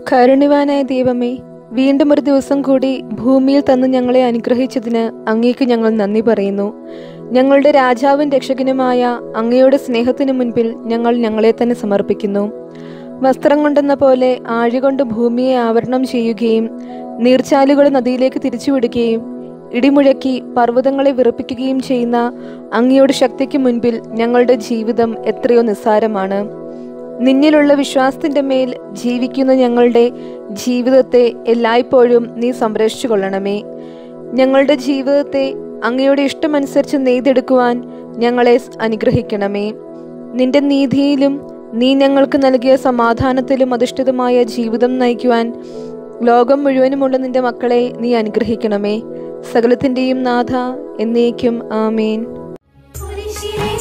കരുണിവാനായ ദൈവമേ വീണ്ടും ഒരു ദിവസം കൂടി ഭൂമിയിൽ തന്ന് ഞങ്ങളെ അനുഗ്രഹിച്ചതിന് അങ്ങേക്ക് ഞങ്ങൾ നന്ദി പറയുന്നു ഞങ്ങളുടെ രാജാവും രക്ഷകനുമായ അങ്ങയുടെ സ്നേഹത്തിനു മുൻപിൽ ഞങ്ങൾ ഞങ്ങളെ തന്നെ സമർപ്പിക്കുന്നു വസ്ത്രം കൊണ്ടെന്ന പോലെ ആഴികൊണ്ട് ഭൂമിയെ ആവരണം ചെയ്യുകയും നീർച്ചാലുകൾ നദിയിലേക്ക് തിരിച്ചുവിടുകയും ഇടിമുഴക്കി പർവ്വതങ്ങളെ വിറപ്പിക്കുകയും ചെയ്യുന്ന അങ്ങയുടെ ശക്തിക്ക് മുൻപിൽ ഞങ്ങളുടെ ജീവിതം എത്രയോ നിസ്സാരമാണ് നിന്നിലുള്ള വിശ്വാസത്തിന്റെ മേൽ ജീവിക്കുന്ന ഞങ്ങളുടെ ജീവിതത്തെ എല്ലായ്പ്പോഴും നീ സംരക്ഷിച്ചു കൊള്ളണമേ ഞങ്ങളുടെ ജീവിതത്തെ അങ്ങയുടെ ഇഷ്ടമനുസരിച്ച് നെയ്തെടുക്കുവാൻ ഞങ്ങളെ അനുഗ്രഹിക്കണമേ നിന്റെ നീതിയിലും നീ ഞങ്ങൾക്ക് നൽകിയ സമാധാനത്തിലും അധിഷ്ഠിതമായ ജീവിതം നയിക്കുവാൻ ലോകം മുഴുവനുമുള്ള നിന്റെ മക്കളെ നീ അനുഗ്രഹിക്കണമേ സകലത്തിന്റെയും നാഥ എന്നേക്കും ആമേൻ കുരിശിലെ